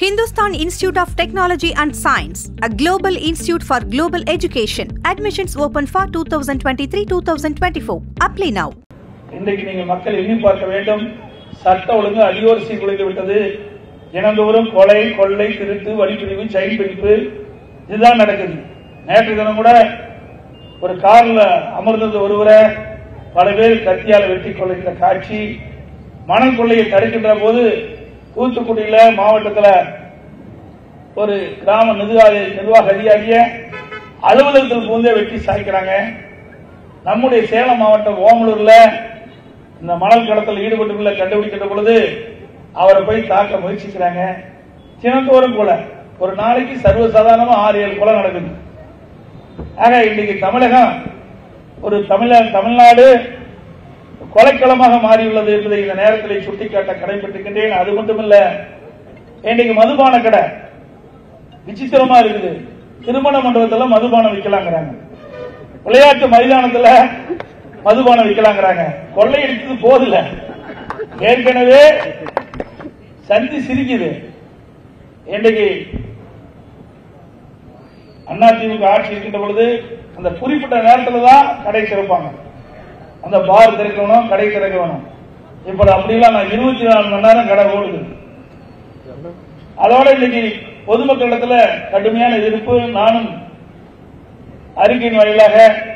Hindustan Institute of Technology and Science, a global institute for global education. Admissions open for 2023-2024. Apply now. இன்றைக்கு நீங்கள் மக்கள் எண்ணி பார்க்க வேண்டும் சட்ட ஒழுங்கு அடியோர் சீர்குலைந்து விட்டது தினந்தோறும் கொலை கொள்ளை திருட்டு வழிப்பிரிவு செயின் பிடிப்பு இதுதான் நடக்குது நேற்று தினம் கூட ஒரு கார்ல அமர்ந்தது ஒருவரை பல பேர் கத்தியால வெட்டி கொள்ளுகிற காட்சி மணல் கொள்ளையை தடுக்கின்ற போது தூத்துக்குடியில மாவட்டத்துல ஒரு கிராம நிர்வாக நிர்வாக அதிகாரிய அலுவலகத்தில் பூந்தே வெட்டி சாய்க்கிறாங்க நம்முடைய சேலம் மாவட்டம் ஓமலூர்ல இந்த மணல் கடத்தல் ஈடுபட்டுள்ள கண்டுபிடிக்கின்ற பொழுது அவரை போய் தாக்க முயற்சிக்கிறாங்க தினந்தோறும் கொலை ஒரு நாளைக்கு சர்வசாதாரணமா ஆறு ஏழு கொலை நடக்குது ஆக இன்னைக்கு தமிழகம் ஒரு தமிழ தமிழ்நாடு கொலைக்களமாக மாறியுள்ளது என்பதை இந்த நேரத்தில் சுட்டிக்காட்ட கடைபெற்றிருக்கின்றேன் அது மட்டுமல்ல இன்னைக்கு மதுபான கடை விசித்திரமா இருக்குது திருமண மண்டபத்துல மதுபானம் விற்கலாங்கிறாங்க விளையாட்டு மைதானத்துல மதுபானம் விற்கலாங்கிறாங்க கொள்ளையடிச்சது போதில்ல ஏற்கனவே சந்தி சிரிக்குது இன்றைக்கு அதிமுக ஆட்சி இருக்கின்ற பொழுது அந்த குறிப்பிட்ட நேரத்தில் தான் கடை திறப்பாங்க அந்த பார் திறக்கணும் கடை திறக்க வேணும் இப்ப அப்படிலாம் நான் இருபத்தி நாலு மணி நேரம் கடை ஓடுது அதோட இன்னைக்கு பொதுமக்களிடத்துல கடுமையான எதிர்ப்பு நானும் அறிக்கையின் வாயிலாக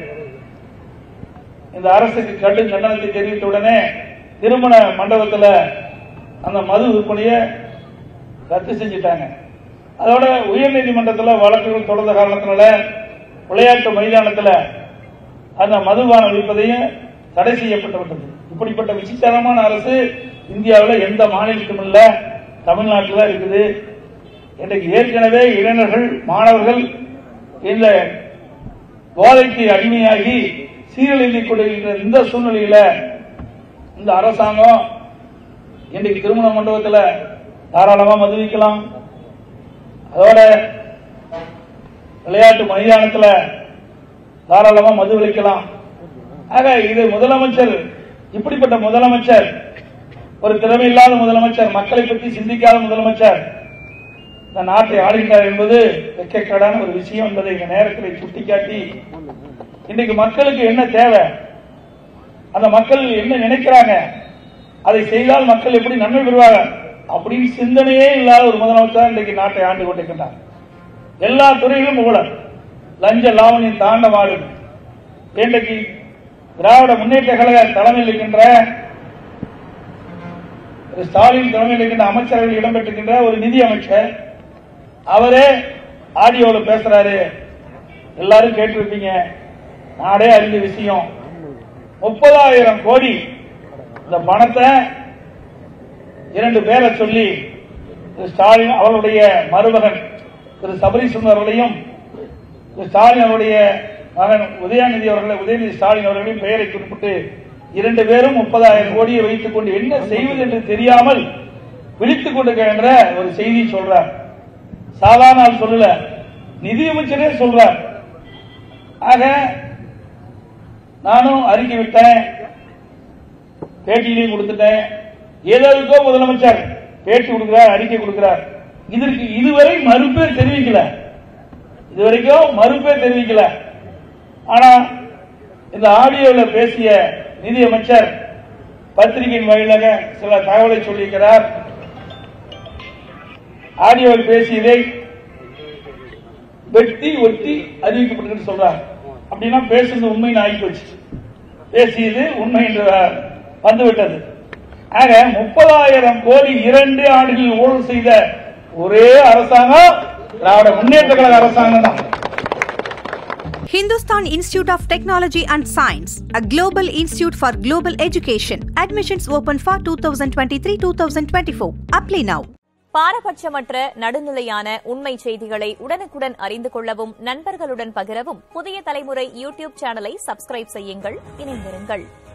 இந்த அரசுக்கு கடும் கண்டனத்தை தெரிவித்த உடனே திருமண மண்டபத்தில் அந்த மது விற்பனையை ரத்து செஞ்சிட்டாங்க அதோட உயர்நீதிமன்றத்தில் வழக்குகள் தொடர்ந்த காரணத்தினால விளையாட்டு மைதானத்தில் அந்த மதுபானம் விற்பதையும் தடை செய்யப்பட்டு விட்டது இப்படிப்பட்ட விசித்திரமான அரசு இந்தியாவில் எந்த மாநிலத்திலும் இல்ல தமிழ்நாட்டில் தான் இருக்குது இன்றைக்கு ஏற்கனவே இளைஞர்கள் மாணவர்கள் இந்த போதைக்கு அடிமையாகி சீரழிந்து கொண்டிருக்கிற இந்த சூழ்நிலையில இந்த அரசாங்கம் இன்றைக்கு திருமண மண்டபத்தில் தாராளமா மது விற்கலாம் அதோட விளையாட்டு மைதானத்தில் தாராளமா மது விற்கலாம் ஆக இது முதலமைச்சர் இப்படிப்பட்ட முதலமைச்சர் ஒரு திறமையில்லாத முதலமைச்சர் மக்களை பற்றி சிந்திக்காத முதலமைச்சர் இந்த நாட்டை ஆளுகிறார் என்பது வெக்கக்கேடான ஒரு விஷயம் என்பதை இந்த நேரத்தில் சுட்டிக்காட்டி இன்றைக்கு மக்களுக்கு என்ன தேவை அந்த மக்கள் என்ன நினைக்கிறாங்க அதை செய்தால் மக்கள் எப்படி நன்மை பெறுவாங்க அப்படின்னு சிந்தனையே இல்லாத ஒரு முதலமைச்சர் இன்றைக்கு நாட்டை ஆண்டு கொண்டிருக்கின்றார் எல்லா துறையிலும் ஊழல் லஞ்ச லாவணியம் தாண்டவாடும் இன்றைக்கு திராவிட முன்னேற்ற கழக தலைமையில் இருக்கின்ற திரு ஸ்டாலின் தலைமையில் இருக்கின்ற அமைச்சர்கள் இடம்பெற்றிருக்கின்ற ஒரு நிதி அமைச்சர் அவரே ஆடியோல பேசுறாரு எல்லாரும் கேட்டிருப்பீங்க நாடே அறிந்த விஷயம் முப்பதாயிரம் கோடி இந்த பணத்தை இரண்டு பேரை சொல்லி திரு ஸ்டாலின் அவருடைய மருமகன் திரு சபரீசன் அவர்களையும் திரு ஸ்டாலின் அவருடைய மகன் உதயநிதி அவர்களை உதயநிதி ஸ்டாலின் அவர்களையும் பெயரை குறிப்பிட்டு இரண்டு பேரும் முப்பதாயிரம் கோடியை வைத்துக் கொண்டு என்ன செய்வது என்று தெரியாமல் விழித்துக் கொண்டிருக்கின்ற ஒரு செய்தி சொல்றார் சாதாரண ஆள் சொல்லல நிதியமைச்சரே சொல்றார் ஆக நானும் அறிக்கை விட்டேன் பேட்டியிலையும் கொடுத்துட்டேன் ஏதோ முதலமைச்சர் பேட்டி கொடுக்கிறார் அறிக்கை கொடுக்கிறார் இதற்கு இதுவரை மறுப்பே தெரிவிக்கல இதுவரைக்கும் மறுப்பே தெரிவிக்கல ஆனா இந்த ஆடியோவில் பேசிய நிதியமைச்சர் பத்திரிகையின் வாயிலாக சில தகவலை சொல்லியிருக்கிறார் ஆடியோவில் பேசியதை வெட்டி ஒட்டி அறிவிக்கப்பட்டு சொல்றார் அப்படின்னா பேசுறது உண்மைன்னு ஆகி போச்சு பேசியது உண்மை என்று வந்துவிட்டது ஆக முப்பதாயிரம் கோடி இரண்டு ஆண்டுகளில் ஊழல் செய்த ஒரே அரசாங்கம் திராவிட முன்னேற்ற கழக அரசாங்கம் தான் Hindustan Institute of Technology and Science, a global institute for global education. Admissions open for 2023-2024. Apply now. பாரபட்சமற்ற நடுநிலையான உண்மை செய்திகளை உடனுக்குடன் அறிந்து கொள்ளவும் நண்பர்களுடன் பகிரவும் புதிய தலைமுறை யூடியூப் சேனலை சப்ஸ்கிரைப் செய்யுங்கள் இணைந்திருங்கள்